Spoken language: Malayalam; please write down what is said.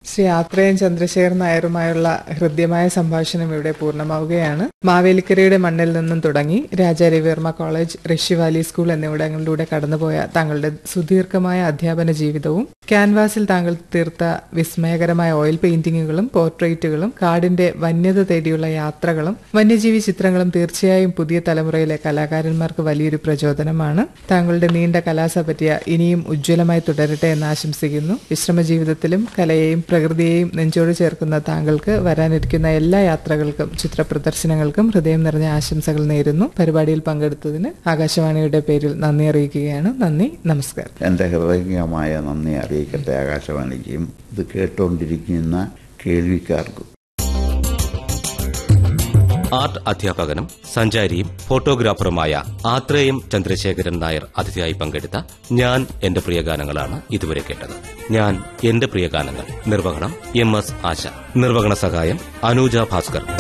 ശ്രീ ആത്രേയൻ ചന്ദ്രശേഖർ നായരുമായുള്ള ഹൃദ്യമായ സംഭാഷണം ഇവിടെ പൂർണ്ണമാവുകയാണ് മാവേലിക്കരയുടെ മണ്ണിൽ നിന്നും തുടങ്ങി Raja Ravi Varma college Rishi valley school എന്നിവിടങ്ങളിലൂടെ കടന്നുപോയ താങ്കളുടെ സുദീർഘമായ അധ്യാപന ജീവിതവും ക്യാൻവാസിൽ താങ്കൾ തീർത്ത വിസ്മയകരമായ ഓയിൽ പെയിന്റിങ്ങുകളും പോർട്രേറ്റുകളും കാടിന്റെ വന്യത തേടിയുള്ള യാത്രകളും വന്യജീവി ചിത്രങ്ങളും തീർച്ചയായും പുതിയ തലമുറയിലെ കലാകാരന്മാർക്ക് വലിയൊരു പ്രചോദനമാണ് താങ്കളുടെ നീണ്ട കലാസപര്യ ഇനിയും ഉജ്ജ്വലമായി തുടരട്ടെ എന്ന് ആശംസിക്കുന്നു വിശ്രമ ജീവിതത്തിലും കലയെയും പ്രകൃതിയെയും നെഞ്ചോട് ചേർക്കുന്ന താങ്കൾക്ക് വരാനിരിക്കുന്ന എല്ലാ യാത്രകൾക്കും ചിത്ര പ്രദർശനങ്ങൾക്കും ഹൃദയം നിറഞ്ഞ ആശംസകൾ നേരുന്നു പരിപാടിയിൽ പങ്കെടുത്തതിന് ആകാശവാണിയുടെ പേരിൽ നന്ദി അറിയിക്കുകയാണ് നന്ദി നമസ്കാരം എൻ്റെ ഹൃദയംഗമായ നന്ദി അറിയിക്കട്ടെ ആകാശവാണിക്കും ഇത് കേട്ടുകൊണ്ടിരിക്കുന്ന കേൾവിക്കാർക്കും ആർട്ട് അധ്യാപകനും സഞ്ചാരിയും ഫോട്ടോഗ്രാഫറുമായ ആത്രേയം ചന്ദ്രശേഖരൻ നായർ അതിഥിയായി പങ്കെടുത്ത ഞാൻ എന്റെ പ്രിയ ഗാനങ്ങളാണ് ഇതുവരെ കേട്ടത് ഞാൻ എന്റെ പ്രിയ ഗാനങ്ങൾ നിർവഹണം എം എസ് ആശ നിർവഹണ സഹായം അനൂജ ഭാസ്കർ